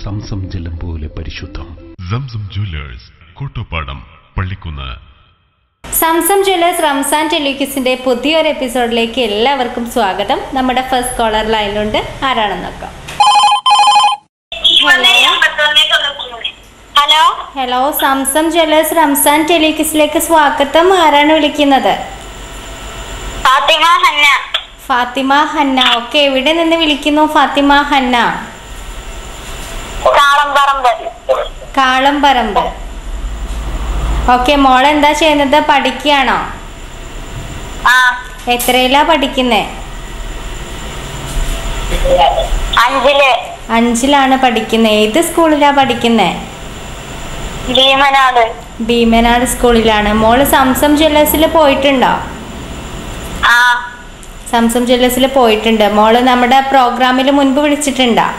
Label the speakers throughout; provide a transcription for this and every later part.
Speaker 1: Zamzam ജലം പോലെ പരിശുദ്ധം
Speaker 2: സംസം ജ്വല്ലേഴ്സ് കോട്ടോപ്പാടം പള്ളിക്കുന്ന്
Speaker 3: സംസം ജ്വല്ലേഴ്സ് റംസാൻ ടെലിക്യൂസിന്റെ പുതിയൊരു എപ്പിസോഡിലേക്ക് എല്ലാവർക്കും സ്വാഗതം നമ്മുടെ ഫസ്റ്റ് കോളർ ലൈനിലുണ്ട് ആരാണെന്ന് നോക്കാം
Speaker 4: hello
Speaker 3: hello Zamzam Jewellers Ramzan ടെലിക്യൂസിലേക്ക് സ്വാഗതം ആരാണ് വിളിക്കുന്നത്
Speaker 4: ഫാത്തിമ ഹന്ന
Speaker 3: ഫാത്തിമ ഹന്ന ഓക്കെ എവിടെ നിന്ന് വിളിക്കുന്നു ഫാത്തിമ ഹന്ന
Speaker 4: കാളംപറമ്പ്
Speaker 3: കാളംപറമ്പ് ഓക്കെ മോൾ എന്താ ചെയ്യുന്നത് പഠിക്കുകയാണോ
Speaker 4: ആ
Speaker 3: എത്രയിലാ പഠിക്കുന്നേ
Speaker 4: അഞ്ചില്
Speaker 3: അഞ്ചിലാണ് പഠിക്കുന്നത് ഏത് സ്കൂളിലാ പഠിക്കുന്നേ
Speaker 4: ഭീമനാട്
Speaker 3: ഭീമനാട് സ്കൂളിലാണ് മോള് സംസം ജ്വല്ലേഴ്സിൽ പോയിട്ടുണ്ടോ
Speaker 4: ആ
Speaker 3: സംസം ജ്വല്ലേഴ്സിൽ പോയിട്ടുണ്ട് മോള് നമ്മുടെ പ്രോഗ്രാമിൽ മുൻപ് വിളിച്ചിട്ടുണ്ടോ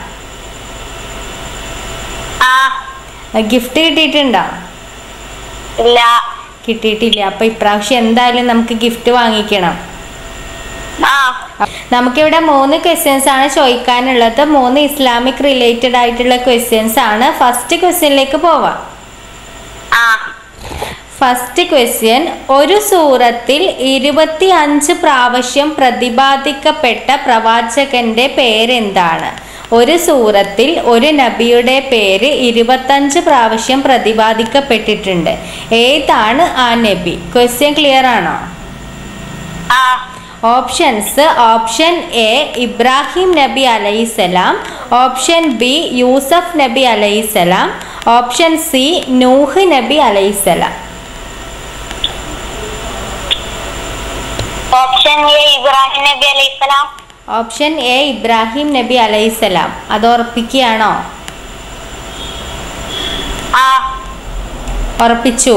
Speaker 4: ആ
Speaker 3: ഗിഫ്റ്റ് കിട്ടിയിട്ടുണ്ടോ
Speaker 4: ഇല്ല
Speaker 3: കിട്ടിയിട്ടില്ല അപ്പൊ ഇപ്രാവശ്യം എന്തായാലും നമുക്ക് ഗിഫ്റ്റ് വാങ്ങിക്കണം
Speaker 4: ആ
Speaker 3: നമുക്കിവിടെ മൂന്ന് ക്വസ്റ്റ്യൻസ് ആണ് ചോദിക്കാനുള്ളത് മൂന്ന് ഇസ്ലാമിക് റിലേറ്റഡ് ആയിട്ടുള്ള ക്വസ്റ്റ്യൻസ് ആണ് ഫസ്റ്റ് ക്വസ്റ്റ്യനിലേക്ക് പോവാം
Speaker 4: ആ
Speaker 3: ഫസ്റ്റ് ക്വസ്റ്റ്യൻ ഒരു സൂറത്തിൽ ഇരുപത്തി അഞ്ച് പ്രാവശ്യം പ്രതിപാദിക്കപ്പെട്ട പ്രവാചകന്റെ പേരെന്താണ് ഒരു സൂറത്തിൽ ഒരു നബിയുടെ പേര് ഇരുപത്തഞ്ച് പ്രാവശ്യം പ്രതിപാദിക്കപ്പെട്ടിട്ടുണ്ട് ഏതാണ് ആ നബി ക്വസ്റ്റ്യൻ ക്ലിയർ ആണോ
Speaker 4: ആ
Speaker 3: ഓപ്ഷൻസ് ഓപ്ഷൻ എ ഇബ്രാഹിം നബി അലൈസലാം ഓപ്ഷൻ ബി യൂസഫ് നബി അലൈസലാം ഓപ്ഷൻ സി നൂഹ് നബി അലൈസലാം
Speaker 4: ഓപ്ഷൻ എ ഇബ്രാഹിം നബി അലൈഹിസ്സലാം
Speaker 3: ഓപ്ഷൻ എ ഇബ്രാഹിം നബി അലൈസലാം അത് ഉറപ്പിക്കുകയാണോ
Speaker 4: ആ
Speaker 3: ഉറപ്പിച്ചു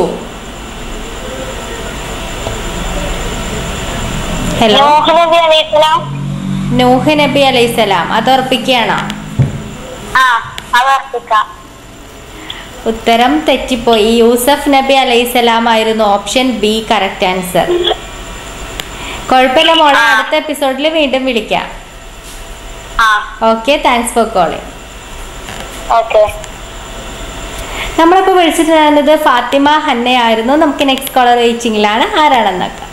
Speaker 3: ഹലോ
Speaker 4: നൂഹ് നബി അലൈഹിസ്സലാം
Speaker 3: നൂഹ് നബി അലൈസലാം അത് ഉറപ്പിക്കുകയാണോ
Speaker 4: ആ അത് ഉറപ്പിക്കാം
Speaker 3: ഉത്തരം തെറ്റിപ്പോയി യൂസഫ് നബി അലൈസലാം ആയിരുന്നു ഓപ്ഷൻ ബി കറക്റ്റ് ആൻസർ കുഴപ്പമില്ല മോളെ അടുത്ത എപ്പിസോഡിൽ വീണ്ടും വിളിക്കാം
Speaker 4: ആ
Speaker 3: okay thanks for calling
Speaker 4: okay
Speaker 3: നമ്മളിപ്പോൾ വിളിച്ചിട്ടുണ്ടായിരുന്നത് ഫാത്തിമ ഹന്നയായിരുന്നു നമുക്ക് നെക്സ്റ്റ് കോളർ വെയിറ്റിംഗിലാണ് ആരാണെന്ന് നോക്കാം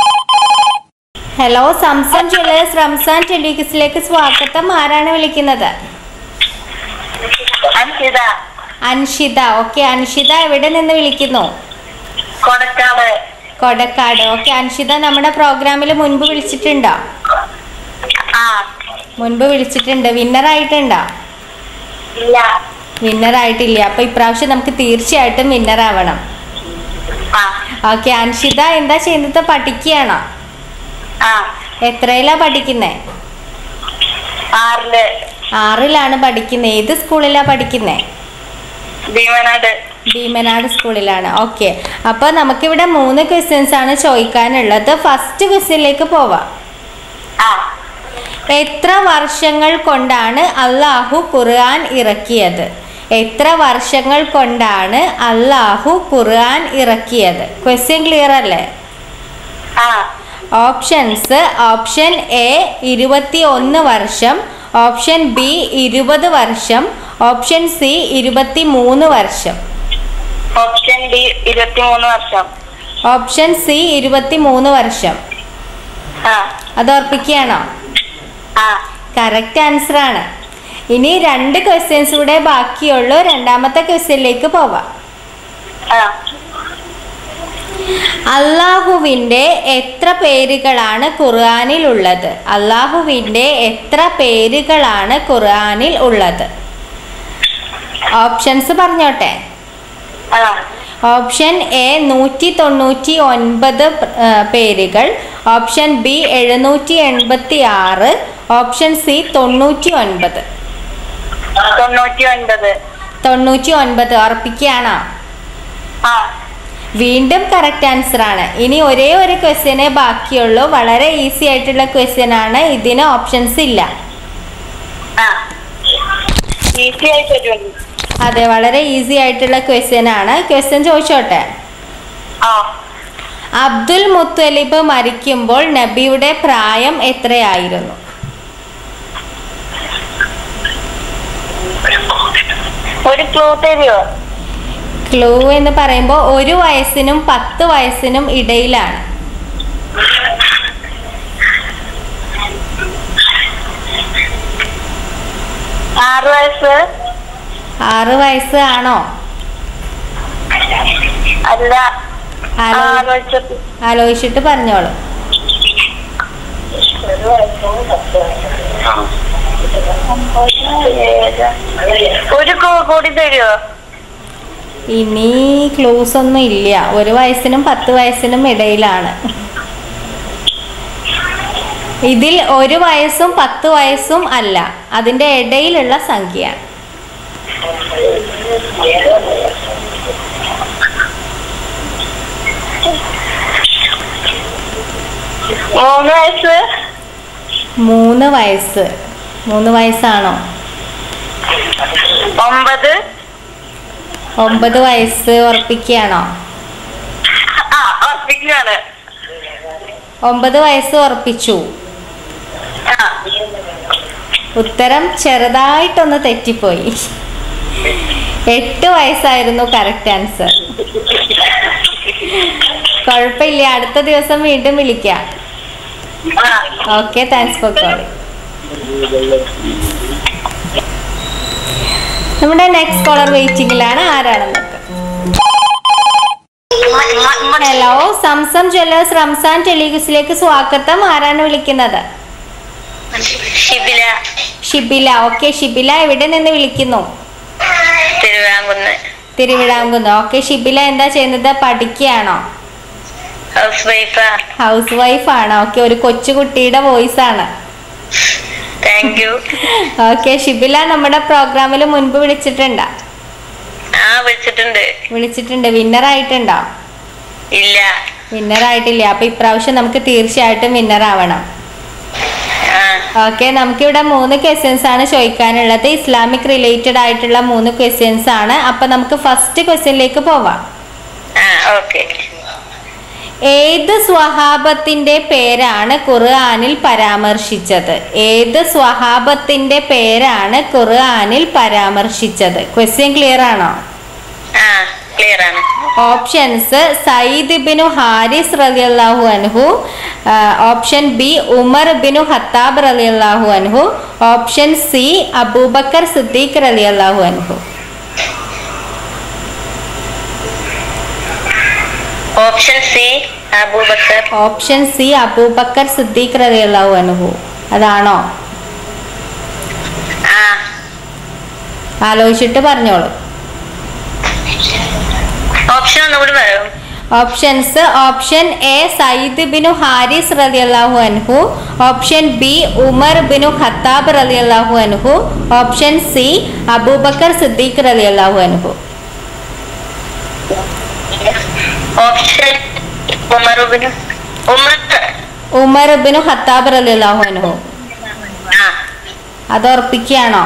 Speaker 3: ഹലോ സംസം ജ്വല്ലേഴ്സ് റംസാൻ ടെലിക്സിലേക്ക് സ്വാഗതം ആരാണ് വിളിക്കുന്നത്
Speaker 4: അൻഷിത
Speaker 3: അൻഷിത ഓക്കെ അൻഷിത എവിടെ നിന്ന് വിളിക്കുന്നു
Speaker 4: കൊടക്കാട്
Speaker 3: കൊടക്കാട് ഓക്കെ അൻഷിത നമ്മുടെ പ്രോഗ്രാമിൽ മുൻപ് വിളിച്ചിട്ടുണ്ടോ
Speaker 4: ആ
Speaker 3: മുൻപ് വിളിച്ചിട്ടുണ്ട് വിന്നർ ആയിട്ടുണ്ടോ
Speaker 4: ഇല്ല
Speaker 3: വിന്നർ ആയിട്ടില്ല അപ്പൊ ഇപ്രാവശ്യം നമുക്ക് തീർച്ചയായിട്ടും വിന്നർ ആവണം
Speaker 4: ആ
Speaker 3: ഓക്കെ അൻഷിത എന്താ ചെയ്യുന്നത് പഠിക്കുകയാണോ
Speaker 4: ആ
Speaker 3: എത്രയിലാ പഠിക്കുന്നേ
Speaker 4: ആറില്
Speaker 3: ആറിലാണ് പഠിക്കുന്നത് ഏത് സ്കൂളിലാ പഠിക്കുന്നേ
Speaker 4: ഭീമനാട്
Speaker 3: ഭീമനാട് സ്കൂളിലാണ് ഓക്കെ അപ്പോൾ നമുക്കിവിടെ മൂന്ന് ക്വസ്റ്റ്യൻസ് ആണ് ചോദിക്കാനുള്ളത് ഫസ്റ്റ് ക്വസ്റ്റ്യനിലേക്ക് പോവാം
Speaker 4: ആ
Speaker 3: എത്ര വർഷങ്ങൾ കൊണ്ടാണ് അള്ളാഹു ഖുർആൻ ഇറക്കിയത് എത്ര വർഷങ്ങൾ കൊണ്ടാണ് അള്ളാഹു ഖുർആൻ ഇറക്കിയത് ക്വസ്റ്റ്യൻ ക്ലിയർ അല്ലേ
Speaker 4: ആ
Speaker 3: ഓപ്ഷൻസ് ഓപ്ഷൻ എ ഇരുപത്തി ഒന്ന് വർഷം ഓപ്ഷൻ ബി ഇരുപത് വർഷം ഓപ്ഷൻ സി ഇരുപത്തി മൂന്ന് വർഷം
Speaker 4: ഓപ്ഷൻ ഡി ഇരുപത്തിമൂന്ന് വർഷം
Speaker 3: ഓപ്ഷൻ സി ഇരുപത്തി മൂന്ന് വർഷം
Speaker 4: ആ
Speaker 3: അത് ഉറപ്പിക്കുകയാണോ
Speaker 4: ആ
Speaker 3: കറക്റ്റ് ആൻസർ ആണ് ഇനി രണ്ട് ക്വസ്റ്റ്യൻസ് കൂടെ ബാക്കിയുള്ളൂ രണ്ടാമത്തെ ക്വസ്റ്റ്യനിലേക്ക് പോവാം
Speaker 4: ആ
Speaker 3: അള്ളാഹുവിൻ്റെ എത്ര പേരുകളാണ് ഖുർആനിൽ ഉള്ളത് അള്ളാഹുവിൻ്റെ എത്ര പേരുകളാണ് ഖുർആനിൽ ഉള്ളത് ഓപ്ഷൻസ് പറഞ്ഞോട്ടെ
Speaker 4: ആ
Speaker 3: ഓപ്ഷൻ എ നൂറ്റി തൊണ്ണൂറ്റി ഒൻപത് പേരുകൾ ഓപ്ഷൻ ബി എഴുന്നൂറ്റി എൺപത്തി ആറ് ഓപ്ഷൻ സി തൊണ്ണൂറ്റി ഒൻപത്
Speaker 4: തൊണ്ണൂറ്റി ഒൻപത്
Speaker 3: തൊണ്ണൂറ്റി ഒൻപത് ഉറപ്പിക്കുകയാണോ
Speaker 4: ആ
Speaker 3: വീണ്ടും കറക്റ്റ് ആൻസർ ആണ് ഇനി ഒരേ ഒരു ക്വസ്റ്റ്യനേ ബാക്കിയുള്ളൂ വളരെ ഈസി ആയിട്ടുള്ള ക്വസ്റ്റ്യൻ ആണ് ഇതിന് ഓപ്ഷൻസ് ഇല്ല
Speaker 4: ആ ഈസി ആയിട്ട് വരുമല്ലോ
Speaker 3: അതെ വളരെ ഈസി ആയിട്ടുള്ള ക്വസ്റ്റ്യൻ ആണ് ക്വസ്റ്റ്യൻ ചോദിച്ചോട്ടെ
Speaker 4: ആ
Speaker 3: അബ്ദുൽ മുത്തലിബ് മരിക്കുമ്പോൾ നബിയുടെ പ്രായം എത്രയായിരുന്നു
Speaker 4: ഒരു ക്ലൂ തരുമോ
Speaker 3: ക്ലൂ എന്ന് പറയുമ്പോൾ ഒരു വയസ്സിനും പത്ത് വയസ്സിനും ഇടയിലാണ്
Speaker 4: ആറ് വയസ്സ്
Speaker 3: ആറ് വയസ്സ് ആണോ
Speaker 4: അല്ല
Speaker 3: ആലോ
Speaker 4: ആറ് വയസ്സ്
Speaker 3: ആലോചിച്ചിട്ട് പറഞ്ഞോളൂ
Speaker 4: ഒരു ക്ലൂ കൂടി തരുമോ
Speaker 3: ഇനി ക്ലൂസ് ഒന്നും ഇല്ല ഒരു വയസ്സിനും പത്ത് വയസ്സിനും ഇടയിലാണ് ഇതിൽ ഒരു വയസ്സും പത്ത് വയസ്സും അല്ല അതിൻ്റെ ഇടയിലുള്ള സംഖ്യയാണ്
Speaker 4: മൂന്ന് വയസ്സ്
Speaker 3: മൂന്ന് വയസ്സ് മൂന്ന് വയസ്സാണോ
Speaker 4: ഒമ്പത്
Speaker 3: ഒമ്പത് വയസ്സ് ഉറപ്പിക്കുകയാണോ
Speaker 4: ആ ഉറപ്പിക്കുകയാണ്
Speaker 3: ഒമ്പത് വയസ്സ് ഉറപ്പിച്ചു
Speaker 4: ആ
Speaker 3: ഉത്തരം ചെറുതായിട്ടൊന്ന് തെറ്റിപ്പോയി എട്ട് വയസ്സായിരുന്നു കറക്റ്റ് ആൻസർ കുഴപ്പമില്ല അടുത്ത ദിവസം വീണ്ടും വിളിക്കാം
Speaker 4: ആ
Speaker 3: ഓക്കെ താങ്ക്സ് ഫോർ കോളിംഗ് നമ്മുടെ നെക്സ്റ്റ് കോളർ വെയിറ്റിംഗിലാണ് ആരാണെന്ന് നോക്കാം ഹലോ സംസം ജ്വല്ലേഴ്സ് റംസാൻ ടെലിഗസിലേക്ക് സ്വാഗതം ആരാണ് വിളിക്കുന്നത്
Speaker 4: ഷിബില
Speaker 3: ഷിബില ഓക്കെ ഷിബില എവിടെ നിന്ന് വിളിക്കുന്നു
Speaker 4: തിരുവാങ്കുന്ന്
Speaker 3: തിരുവിഴാങ്കുന്ന് ഓക്കെ ഷിബില എന്താ ചെയ്യുന്നത് പഠിക്കുകയാണോ
Speaker 4: ഹൗസ് വൈഫാ
Speaker 3: ഹൗസ് വൈഫ് ആണ് ഓക്കെ ഒരു കൊച്ചുകുട്ടിയുടെ വോയിസ് ആണ്
Speaker 4: താങ്ക് യു
Speaker 3: ഓക്കെ ഷിബില നമ്മുടെ പ്രോഗ്രാമിൽ മുൻപ് വിളിച്ചിട്ടുണ്ടോ
Speaker 4: ആ വിളിച്ചിട്ടുണ്ട്
Speaker 3: വിളിച്ചിട്ടുണ്ട് വിന്നർ ആയിട്ടുണ്ടോ
Speaker 4: ഇല്ല
Speaker 3: വിന്നർ ആയിട്ടില്ല അപ്പൊ ഇപ്രാവശ്യം നമുക്ക് തീർച്ചയായിട്ടും വിന്നർ ആവണം
Speaker 4: ആ
Speaker 3: ഓക്കെ നമുക്കിവിടെ മൂന്ന് ക്വസ്റ്റ്യൻസ് ആണ് ചോദിക്കാനുള്ളത് ഇസ്ലാമിക് റിലേറ്റഡ് ആയിട്ടുള്ള മൂന്ന് ക്വസ്റ്റ്യൻസ് ആണ് അപ്പൊ നമുക്ക് ഫസ്റ്റ് ക്വസ്റ്റ്യനിലേക്ക് പോവാം
Speaker 4: ആ ഓക്കെ
Speaker 3: ഏത് സ്വഹാബത്തിന്റെ പേരാണ് ഖുർആനിൽ പരാമർശിച്ചത് ഏത് സ്വഹാബത്തിന്റെ പേരാണ് ഖുർആനിൽ പരാമർശിച്ചത് ക്വസ്റ്റ്യൻ ക്ലിയർ ആണോ
Speaker 4: ആ ക്ലിയർ ആണ്
Speaker 3: ഓപ്ഷൻസ് സയ്യിദ് ബിനു ഹാരിസ് റളിയല്ലാഹു അൻഹു ആ, ഓപ്ഷൻ ബി ഉമർ ബിനു ഹത്താബ് റളിയല്ലാഹു അൻഹു ഓപ്ഷൻ സി അബൂബക്കർ സിദ്ദീഖ് റളിയല്ലാഹു അൻഹു
Speaker 4: option C Abu Bakr
Speaker 3: option C Abu Bakr Siddiq റളിയല്ലാഹു അൻഹു അതാണോ
Speaker 4: ആ
Speaker 3: ആലോചിച്ചിട്ട് പറഞ്ഞോളൂ
Speaker 4: ഓപ്ഷൻ ഒന്നുകൂടി പറയൂ
Speaker 3: ഓപ്ഷൻസ് ഓപ്ഷൻ എ സയ്യിദ് ബിനു ഹാരിസ് റളിയല്ലാഹു അൻഹു ഓപ്ഷൻ ബി ഉമർ ബിനു ഖത്താബ് റളിയല്ലാഹു അൻഹു ഓപ്ഷൻ സി അബൂബക്കർ സിദ്ദീഖ് റളിയല്ലാഹു അൻഹു
Speaker 4: ഓപ്ഷൻ ഉമറുബിന് ഉമർ
Speaker 3: ഉമർ ബിനു ഖത്താബ് റളിയല്ലാഹു അൻഹു
Speaker 4: ആ
Speaker 3: അത് ഉറപ്പിക്കുകയാണോ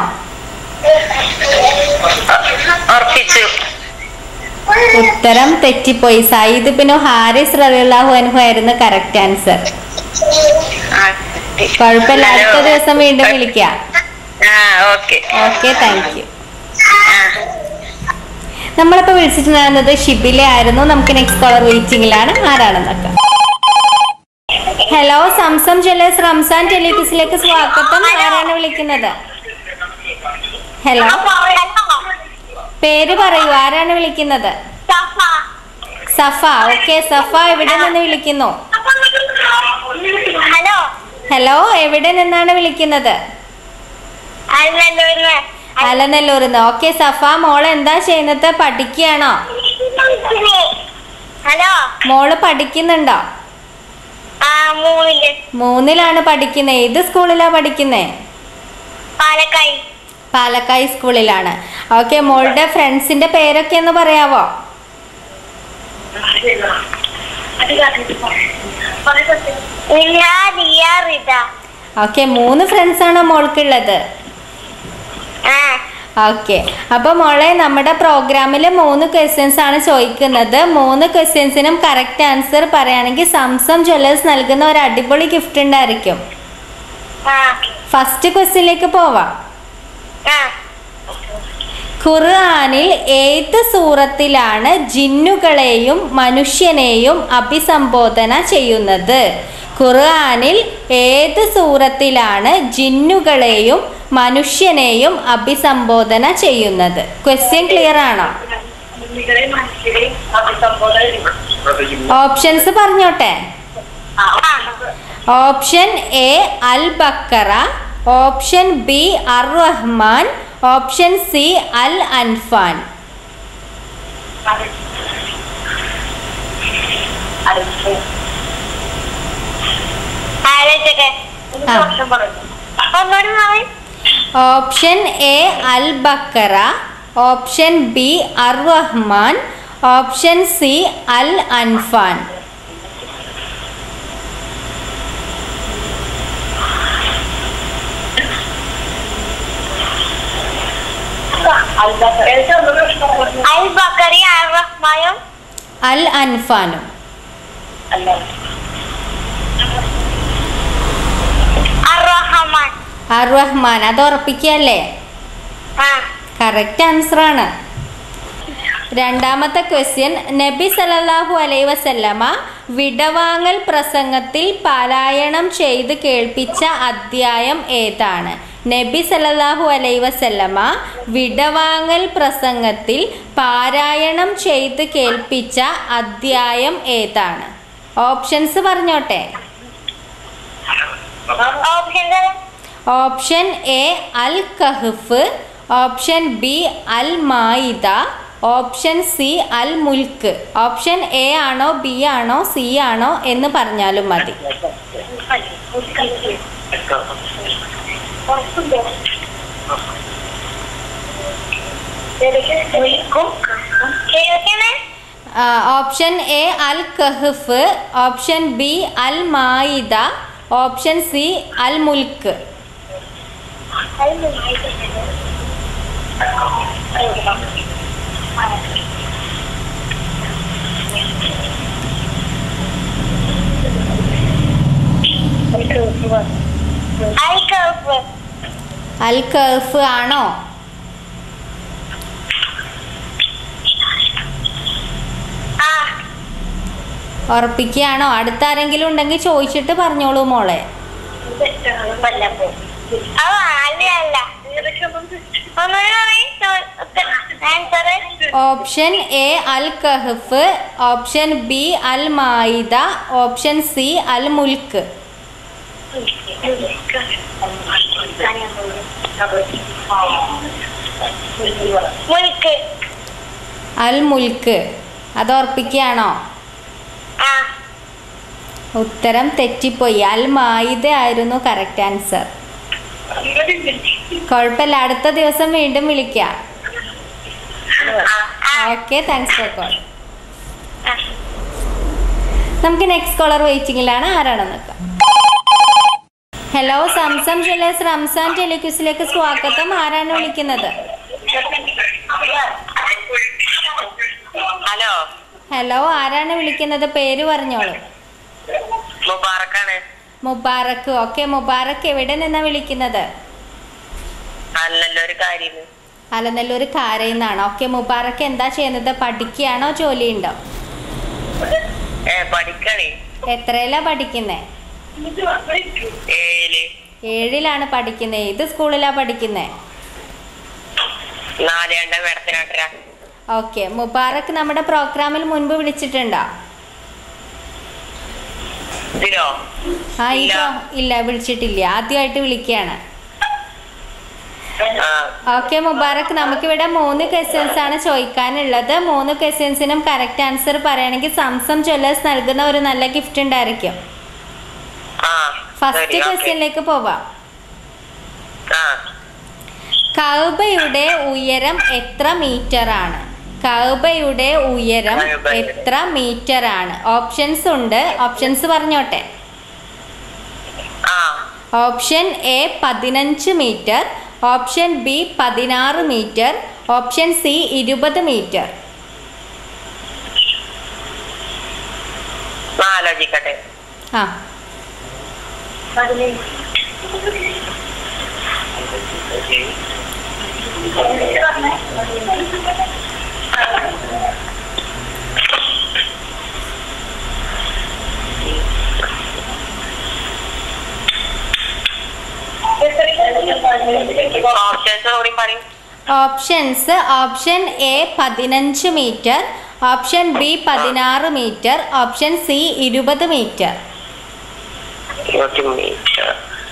Speaker 4: ഉറപ്പിച്ചു
Speaker 3: ഉത്തരം തെറ്റിപ്പോയി സയ്യിദ് ബിനു ഹാരിസ് റളിയല്ലാഹു അൻഹു ആയിരുന്നു കറക്റ്റ് ആൻസർ
Speaker 4: ആ
Speaker 3: കുഴപ്പമില്ല അടുത്ത ദിവസം വീണ്ടും വിളിക്കാം
Speaker 4: ആ ഓക്കെ
Speaker 3: ഓക്കെ താങ്ക് യു
Speaker 4: ആ
Speaker 3: നമ്മളിപ്പോ വിളിച്ചിട്ടുണ്ടായിരുന്നത് ഷിബില ആയിരുന്നു നമുക്ക് നെക്സ്റ്റ് കോളർ വെയിറ്റിംഗിലാണ് ആരാണെന്നൊക്കെ ഹലോ സംസം ജ്വല്ലേഴ്സ് റംസാൻ ടെലിവിസിലേക്ക് സ്വാഗതം ആരാണ് വിളിക്കുന്നത് ഹലോ പേര് പറയൂ ആരാണ് വിളിക്കുന്നത് സഫ ഓക്കെ സഫ എവിടെ നിന്ന് വിളിക്കുന്നു
Speaker 4: ഹലോ
Speaker 3: ഹലോ എവിടെ നിന്നാണ് വിളിക്കുന്നത്
Speaker 4: അല്ലല്ലോ
Speaker 3: അലനല്ലൂരിൽ നിന്ന് ഓക്കെ സഫ മോള് എന്താ ചെയ്യുന്നത് പഠിക്കുകയാണോ
Speaker 4: ഹലോ
Speaker 3: മോള് പഠിക്കുന്നുണ്ടോ
Speaker 4: ആ മൂന്നില്
Speaker 3: മൂന്നിലാണ് പഠിക്കുന്നത് ഏത് സ്കൂളിലാ പഠിക്കുന്നേ
Speaker 4: പാലക്കായി
Speaker 3: പാലക്കായി സ്കൂളിലാണ് ഓക്കെ മോളുടെ ഫ്രണ്ട്സിന്റെ പേരൊക്കെ ഒന്ന് പറയാവോ
Speaker 4: ഇല്ല റിയ റിത
Speaker 3: ഓക്കെ മൂന്ന് ഫ്രണ്ട്സ് ആണോ മോൾക്കുള്ളത്
Speaker 4: ആ
Speaker 3: ഓക്കെ അപ്പോൾ മോളെ നമ്മുടെ പ്രോഗ്രാമിൽ മൂന്ന് ക്വസ്റ്റ്യൻസ് ആണ് ചോദിക്കുന്നത് മൂന്ന് ക്വസ്റ്റ്യൻസിനും കറക്റ്റ് ആൻസർ പറയുകയാണെങ്കിൽ സംസം ജ്വല്ലേഴ്സ് നൽകുന്ന ഒരു അടിപൊളി ഗിഫ്റ്റ് ഉണ്ടായിരിക്കും
Speaker 4: ആ
Speaker 3: ഫസ്റ്റ് ക്വസ്റ്റ്യനിലേക്ക് പോവാം
Speaker 4: ആ
Speaker 3: ഖുർആനിൽ ഏത് സൂറത്തിലാണ് ജിന്നുകളെയും മനുഷ്യനെയും അഭിസംബോധന ചെയ്യുന്നത് ഖുർആനിൽ ഏത് സൂറത്തിലാണ് ജിന്നുകളെയും മനുഷ്യനെയും അഭിസംബോധന ചെയ്യുന്നത് ക്വസ്റ്റ്യൻ ക്ലിയർ ആണോ ഓപ്ഷൻസ് പറഞ്ഞോട്ടെ ഓപ്ഷൻ എ അൽ ബക്കറ ഓപ്ഷൻ ബി അർ റഹ്മാൻ ഓപ്ഷൻ സി അൽ അൻഫാൻ
Speaker 4: ആലോചിച്ചൊക്കെ
Speaker 3: ആ.
Speaker 4: ഒന്നുകൂടി മാറി
Speaker 3: ഓപ്ഷൻ എ അൽ ബക്കറ ഓപ്ഷൻ ബി അർ റഹ്മാൻ ഓപ്ഷൻ സി അൽ അൻഫാൻ
Speaker 4: അൽ ബക്കറി അൽ റഹ്മാനും
Speaker 3: അൽ അൻഫാനും
Speaker 4: അർ റഹ്മാൻ
Speaker 3: അർ റഹ്മാൻ അത് ഉറപ്പിക്കല്ലേ
Speaker 4: ആ
Speaker 3: കറക്റ്റ് ആൻസർ ആണ് രണ്ടാമത്തെ ക്വസ്റ്റ്യൻ നബി സല്ലല്ലാഹു അലൈഹി വസല്ലമ വിടവാങ്ങൽ പ്രസംഗത്തിൽ പാരായണം ചെയ്ത് കേൾപ്പിച്ച അദ്ധ്യായം ഏതാണ് നബി സല്ലല്ലാഹു അലൈഹി വസല്ലമ വിടവാങ്ങൽ പ്രസംഗത്തിൽ പാരായണം ചെയ്ത് കേൾപ്പിച്ച അദ്ധ്യായം ഏതാണ് ഓപ്ഷൻസ് പറഞ്ഞോട്ടെ
Speaker 4: ഓപ്ഷൻ
Speaker 3: ഓപ്ഷൻ എ അൽ കഹ്ഫ് ഓപ്ഷൻ ബി അൽ മായിദ ഓപ്ഷൻ സി അൽ മുൽക്ക് ഓപ്ഷൻ എ ആണോ ബി ആണോ സി ആണോ എന്ന് പറഞ്ഞാലും മതി
Speaker 4: കേൾക്കണേ
Speaker 3: ആ, ഓപ്ഷൻ എ അൽ കഹ്ഫ് ഓപ്ഷൻ ബി അൽ മായിദ ഓപ്ഷൻ സി അൽ മുൽക്ക്
Speaker 4: അൽ കൗഫ്
Speaker 3: അൽ കഹ്ഫ് ആണോ
Speaker 4: ആ
Speaker 3: ഉറപ്പിക്കുകയാണോ അടുത്ത ആരെങ്കിലും ഉണ്ടെങ്കിൽ ചോദിച്ചിട്ട് പറഞ്ഞോളൂ മോളെ
Speaker 4: ആ അല്ല അല്ല ഒന്നുകൂടി പറയ് ആൻസർ
Speaker 3: ഓപ്ഷൻ എ അൽ കഹ്ഫ് ഓപ്ഷൻ ബി അൽ മായിദ ഓപ്ഷൻ സി അൽ മുൽക്ക്
Speaker 4: മുൽക്ക്
Speaker 3: അൽ മുൽക്ക് അത് ഉറപ്പിക്കുകയാണോ
Speaker 4: ആ
Speaker 3: ഉത്തരം തെറ്റിപ്പോയി അൽ മായിദ ആയിരുന്നു കറക്റ്റ് ആൻസർ കുഴപ്പമില്ല അടുത്ത ദിവസം വീണ്ടും വിളിക്കാം ഓക്കെ താങ്ക്സ് ഫോർ കോൾ നമുക്ക് നെക്സ്റ്റ് കോളർ വെയിറ്റിംഗിലാണ് ആരാണെന്ന് നോക്കാം ഹലോ സംസം ജ്വല്ലേഴ്സ് റംസാൻ ടെലിക്യൂസിലേക്ക് സ്വാഗതം ആരാണ് വിളിക്കുന്നത്
Speaker 5: ഹലോ
Speaker 3: ഹലോ ആരാണ് വിളിക്കുന്നത് പേര് പറഞ്ഞോളൂ
Speaker 5: മുബാറക്കാണ്
Speaker 3: മുബാറക്ക് ഓക്കെ മുബാറക്ക് എവിടെ നിന്നാ വിളിക്കുന്നത്
Speaker 5: അല്ലല്ലോ ഒരു കാര്യം
Speaker 3: അലനല്ലൂർ കാരയിൽ നിന്നാണ് ഓക്കെ മുബാറക്ക് എന്താ ചെയ്യുന്നത് പഠിക്കുകയാണോ ജോലിയുണ്ടോ
Speaker 5: ഏ പഠിക്കണേ
Speaker 3: എത്രയിലാ പഠിക്കുന്നേ
Speaker 5: ഏഴില്
Speaker 3: ഏഴിലാണ് പഠിക്കുന്നത് ഏത് സ്കൂളിലാ പഠിക്കുന്നേ
Speaker 5: നാല് രണ്ട മേടത്തിനാട്ടര
Speaker 3: ഓക്കെ മുബാറക്ക് നമ്മുടെ പ്രോഗ്രാമിൽ മുൻപ് വിളിച്ചിട്ടുണ്ടോ
Speaker 5: ഇതിലോ
Speaker 3: ആ
Speaker 5: ഇല്ല.
Speaker 3: ഇതോ ഇല്ല വിളിച്ചിട്ടില്ല ആദ്യമായിട്ട് വിളിക്കുകയാണ്
Speaker 5: ആ
Speaker 3: ഓക്കെ മുബാറക്ക് നമുക്കിവിടെ മൂന്ന് ക്വസ്റ്റ്യൻസ് ആണ് ചോദിക്കാനുള്ളത് മൂന്ന് ക്വസ്റ്റ്യൻസിനും കറക്റ്റ് ആൻസർ പറയുകയാണെങ്കിൽ സംസം ജ്വല്ലേഴ്സ് നൽകുന്ന ഒരു നല്ല ഗിഫ്റ്റ് ഉണ്ടായിരിക്കും
Speaker 5: ആ
Speaker 3: ഫസ്റ്റ്
Speaker 5: ശരി, ഓക്കേ.
Speaker 3: ക്വസ്റ്റ്യനിലേക്ക് പോവാം
Speaker 5: ആ
Speaker 3: കൗബയുടെ ഉയരം എത്ര മീറ്റർ ആണ് കൗബയുടെ ഉയരം
Speaker 5: കഅബയുടെ.
Speaker 3: എത്ര മീറ്റർ ആണ് ഓപ്ഷൻസ് ഉണ്ട് ഓപ്ഷൻസ് പറഞ്ഞോട്ടെ
Speaker 5: ആ
Speaker 3: ഓപ്ഷൻ എ പതിനഞ്ച് മീറ്റർ ഓപ്ഷൻ ബി പതിനാറ് മീറ്റർ ഓപ്ഷൻ സി ഇരുപത് മീറ്റർ
Speaker 5: ആലോചിക്കട്ടെ
Speaker 3: ആ
Speaker 5: ഓപ്ഷൻസ് കൂടി പറയും
Speaker 3: ഓപ്ഷൻസ് ഓപ്ഷൻ എ പതിനഞ്ച് മീറ്റർ ഓപ്ഷൻ ബി പതിനാറ് മീറ്റർ ഓപ്ഷൻ സി ഇരുപത് മീറ്റർ
Speaker 5: ഇരുപത്തി മീറ്റർ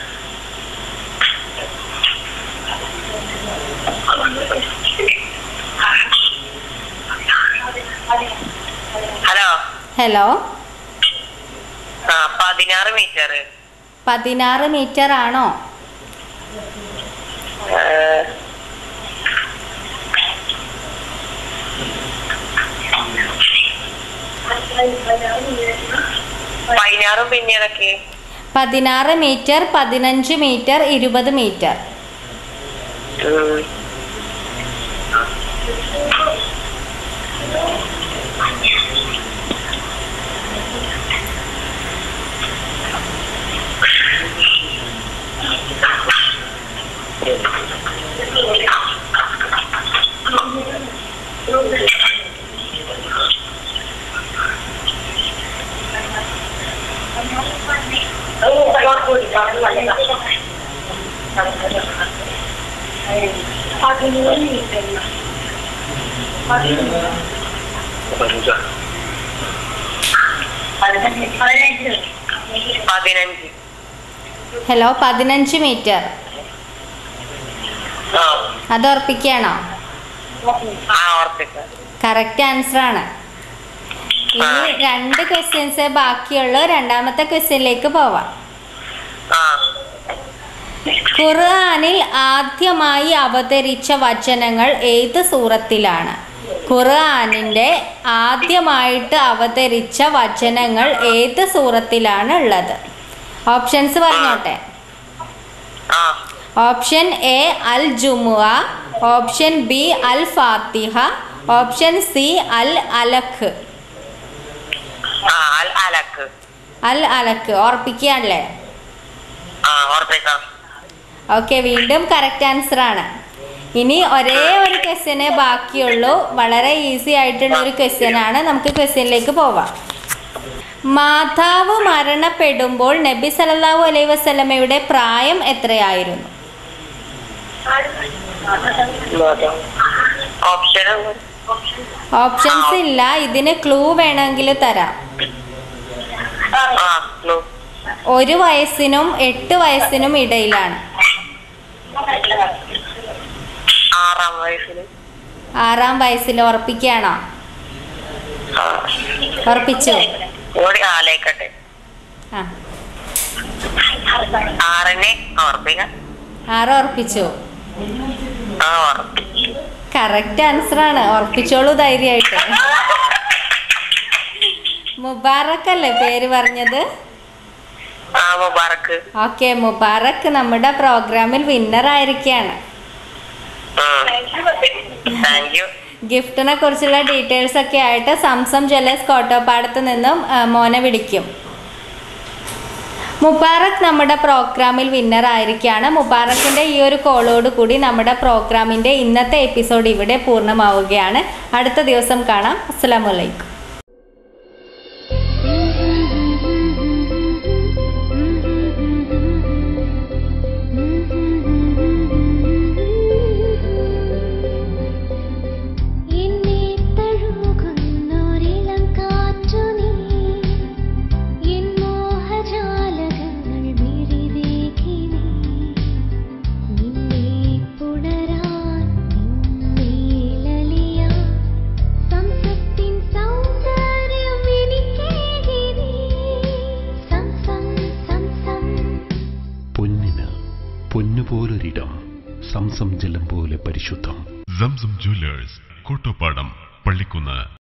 Speaker 5: ഹലോ
Speaker 3: ഹലോ
Speaker 5: ആ പതിനാറ് മീറ്റർ
Speaker 3: പതിനാറ് മീറ്റർ ആണോ
Speaker 5: പതിനാറും പിന്നെ ഏതൊക്കെ
Speaker 3: പതിനാറ് മീറ്റർ പതിനഞ്ച് മീറ്റർ ഇരുപത് മീറ്റർ
Speaker 5: ഉം. പതിനഞ്ച്
Speaker 3: ഹലോ പതിനഞ്ച് മീറ്റർ
Speaker 5: ആ
Speaker 3: അത് ഉറപ്പിക്കുകയാണോ
Speaker 5: ആ ഓർപ്പിക്കാം
Speaker 3: കറക്റ്റ് ആൻസർ ആണ് ഇനി രണ്ട് ക്വസ്റ്റ്യൻസ് ബാക്കിയുള്ളൂ രണ്ടാമത്തെ ക്വസ്റ്റ്യനിലേക്ക് പോവാം
Speaker 5: ആ
Speaker 3: ഖുർആനിൽ ആദ്യമായി അവതരിച്ച വചനങ്ങൾ ഏത് സൂറത്തിലാണ് ഖുർആനിൻ്റെ ആദ്യമായിട്ട് അവതരിച്ച വചനങ്ങൾ ഏത് സൂറത്തിലാണ് ഉള്ളത് ഓപ്ഷൻസ് പറഞ്ഞോട്ടെ
Speaker 5: ആ
Speaker 3: ഓപ്ഷൻ എ അൽ ജുമുഅ ഓപ്ഷൻ ബി അൽ ഫാത്തിഹ ഓപ്ഷൻ സി അൽ അലഖ്
Speaker 5: ആ അൽ അലക്ക്
Speaker 3: അൽ അലഖ് ഓർപ്പിക്കുകയാണല്ലേ
Speaker 5: ആ ഓർപ്പിക്കാം
Speaker 3: ഓക്കെ വീണ്ടും കറക്റ്റ് ആൻസർ ആണ് ഇനി ഒരേ ഒരു ക്വസ്റ്റ്യനെ ബാക്കിയുള്ളൂ വളരെ ഈസി ആയിട്ടുള്ള ഒരു ക്വസ്റ്റ്യൻ ആണ് നമുക്ക് ക്വസ്റ്റ്യനിലേക്ക് പോവാം മാതാവ് മരണപ്പെടുമ്പോൾ നബി സല്ലല്ലാഹു അലൈഹി വസല്ലമയുടെ പ്രായം എത്രയായിരുന്നു
Speaker 5: ഓപ്ഷൻ
Speaker 3: ഓപ്ഷൻസ് ഇല്ല ഇതിന് ക്ലൂ വേണമെങ്കിൽ തരാം
Speaker 5: ആ ക്ലൂ
Speaker 3: ഒരു വയസ്സിനും എട്ട് വയസ്സിനും ഇടയിലാണ്
Speaker 5: ആറാം വയസ്സിൽ
Speaker 3: ആറാം വയസ്സിൽ ഉറപ്പിക്കുകയാണോ
Speaker 5: ആ
Speaker 3: ഉറപ്പിച്ചു
Speaker 5: കൂടി ആലോചിക്കട്ടെ
Speaker 3: ആ
Speaker 5: ആറിനെ ഓർപ്പിക്കാം
Speaker 3: ആറ് ഉറപ്പിച്ചു
Speaker 5: ആ ഉറപ്പിച്ചു
Speaker 3: കറക്റ്റ് ആൻസർ ആണ് ഉറപ്പിച്ചോളൂ ധൈര്യമായിട്ട് മുബാറക്ക് അല്ലേ പേര് പറഞ്ഞത്
Speaker 5: ആ മുബാറക്ക്
Speaker 3: ഓക്കെ മുബാറക്ക് നമ്മുടെ പ്രോഗ്രാമിൽ വിന്നർ ആയിരിക്കുകയാണ്
Speaker 5: താങ്ക് യു
Speaker 3: ഗിഫ്റ്റിനെ കുറിച്ചുള്ള ഡീറ്റെയിൽസ് ഒക്കെ ആയിട്ട് സംസം ജ്വല്ലേഴ്സ് കോട്ടോപ്പാടത്ത് നിന്നും ആ, മോനെ വിളിക്കും മുബാറക് നമ്മുടെ പ്രോഗ്രാമിൽ വിന്നർ ആയിരിക്കുകയാണ് മുബാറക്കിൻ്റെ ഈ ഒരു കോളോട് കൂടി നമ്മുടെ പ്രോഗ്രാമിൻ്റെ ഇന്നത്തെ എപ്പിസോഡ് ഇവിടെ പൂർണ്ണമാവുകയാണ് അടുത്ത ദിവസം കാണാം അസ്സാം വലൈക്കും
Speaker 6: എന്നെ തഴുകുന്നൊരിളം കാറ്റു നീ എൻ മോഹജാലകങ്ങൾ വിരിവേകി നീ നിന്നെ പുണരാൻ നിന്നേലലിയാൻ സംസത്തിൻ സൗന്ദര്യം എനിക്കേകി നീ സംസം സംസം
Speaker 1: പൊന്നിന് പൊന്നുപോലൊരിടം സംസം ജലം പോലെ പരിശുദ്ധം
Speaker 2: സംസം ജ്വല്ലേഴ്സ് കോട്ടോപ്പാടം പള്ളിക്കുന്ന്